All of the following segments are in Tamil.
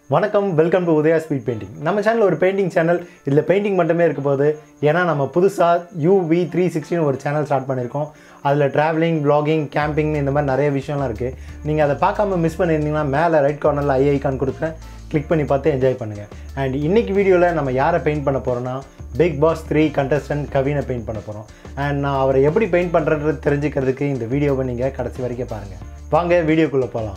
வணக்கம் welcome to Udaya speed painting நம்ம சேனல் ஒரு பெயிண்டிங் சேனல் இதில் பெயிண்டிங் மட்டுமே இருக்க போகுது ஏன்னா நம்ம புதுசாக யூவி த்ரீ சிக்ஸ்டின்னு ஒரு சேனல் ஸ்டார்ட் பண்ணியிருக்கோம் அதில் ட்ராவலிங் பிளாகிங் கேம்பிங் இந்த மாதிரி நிறைய விஷயம்லாம் இருக்குது நீங்கள் அதை பார்க்காம மிஸ் பண்ணியிருந்தீங்கன்னா மேலே ரைட் கார்னரில் ஐ ஐகான் கொடுக்குறேன் கிளிக் பண்ணி பார்த்து என்ஜாய் பண்ணுங்கள் அண்ட் இன்னைக்கு வீடியோவில் நம்ம யாரை பெயிண்ட் பண்ண போகிறோன்னா பிக் பாஸ் த்ரீ கண்டஸ்டன்ட் கவினை பெயிண்ட் பண்ண போகிறோம் அண்ட் நான் அவரை எப்படி பெயிண்ட் பண்ணுறது தெரிஞ்சுக்கிறதுக்கு இந்த வீடியோவை நீங்கள் கடைசி வரைக்கும் பாருங்கள் வாங்க வீடியோக்குள்ளே போகலாம்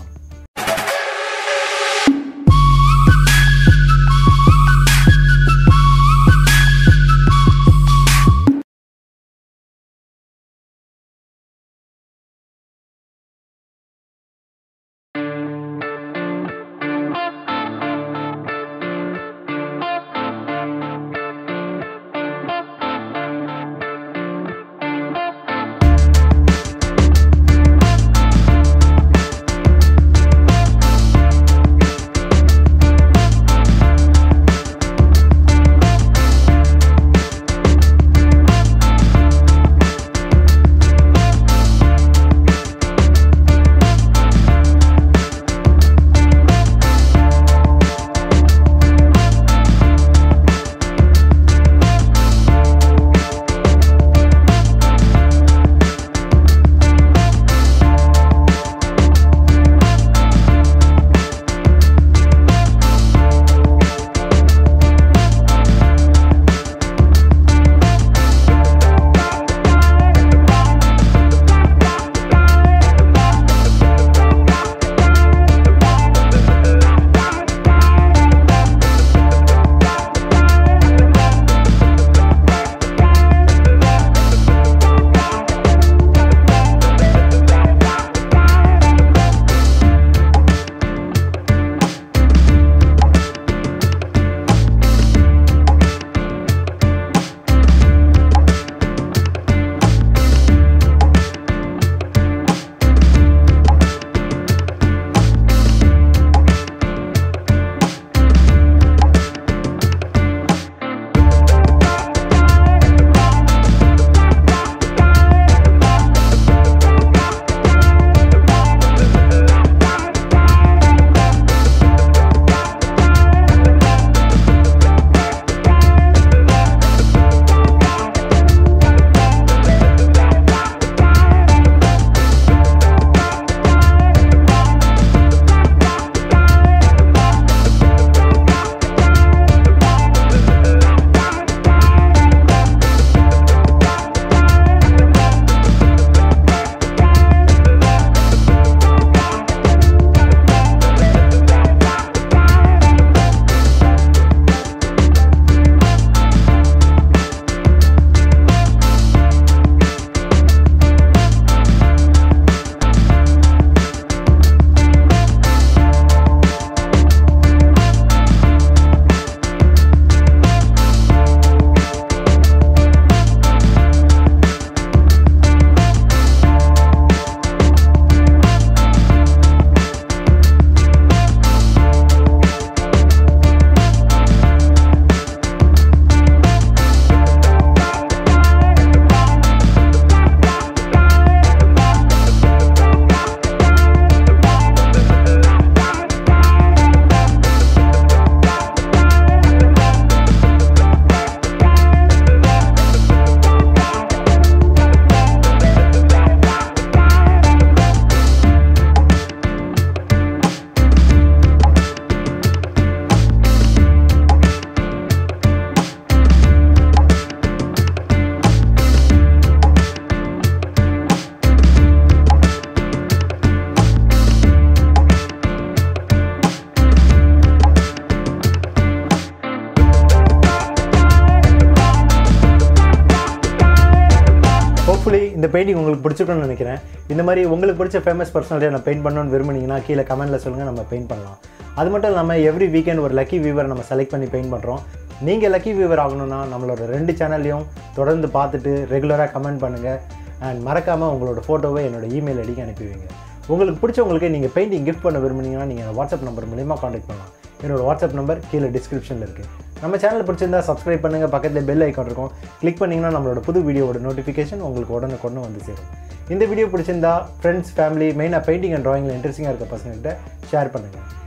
ஹோப்ஃபுல்லி இந்த பெயிண்டிங் உங்களுக்கு பிடிச்சிருக்கும்னு நினைக்கிறேன் இந்த மாதிரி உங்களுக்கு பிடிச்ச ஃபேமஸ் பர்சனாலிட்டியை நான் பெயிண்ட் பண்ணணும்னு விரும்புனீங்கன்னா கீழே கமெண்ட்டில் சொல்லுங்கள் நம்ம பெயிண்ட் பண்ணலாம் அது மட்டும் இல்லாமல் எவ்ரி வீக்கெண்ட் ஒரு லக்கி வியூவர் நம்ம செலக்ட் பண்ணி பெயிண்ட் பண்ணுறோம் நீங்கள் லக்கி வியூவர் ஆகணும்னா நம்மளோட ரெண்டு சேனல்லையும் தொடர்ந்து பார்த்துட்டு ரெகுலராக கமெண்ட் பண்ணுங்கள் அண்ட் மறக்காமல் உங்களோட ஃபோட்டோவை என்னோட இமெயில் ஐடிக்கு அனுப்பி வைங்க உங்களுக்கு பிடிச்சவங்களுக்கு நீங்கள் பெயிண்டிங் கிஃப்ட் பண்ண விரும்புனீங்கன்னா நீங்கள் வாட்ஸ்அப் நம்பர் மூலிமா காண்டாக்ட் பண்ணலாம் என்னோட வாட்ஸ்அப் நம்பர் கீழே டிஸ்கிரிப்ஷனில் இருக்குது நம்ம சேனல் பிடிச்சிருந்தா சப்ஸ்கிரைப் பண்ணுங்கள் பக்கத்தில் பெல் ஐக்கான் இருக்கும் கிளிக் பண்ணிங்கன்னா நம்மளோட புது வீடியோவோட நோட்டிஃபிகேஷன் உங்களுக்கு உடனே கொண்டு வந்து சேரும் இந்த வீடியோ பிடிச்சிருந்தா ஃப்ரெண்ட்ஸ் ஃபேமிலி மெயினாக பெயிண்டிங் அண்ட் ட்ராயிங்கில் இன்ட்ரெஸ்டிங்காக இருக்க பசங்கள்கிட்ட ஷேர் பண்ணுங்கள்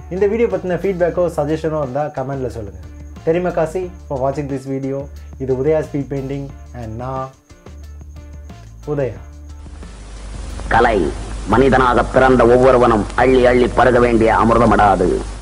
இந்த வீடியோ பற்றின ஃபீட்பேக்கோ சஜஷனோ இருந்தால் கமெண்டில் சொல்லுங்கள் தெரியுமா காசி ஃபார் வாட்சிங் திஸ் வீடியோ இது உதயா ஸ்பீட் பெயிண்டிங் அண்ட் நான் உதயா கலை மனிதனாக பிறந்த ஒவ்வொருவனும் அள்ளி அள்ளி பருக வேண்டிய அமிர்தமடாது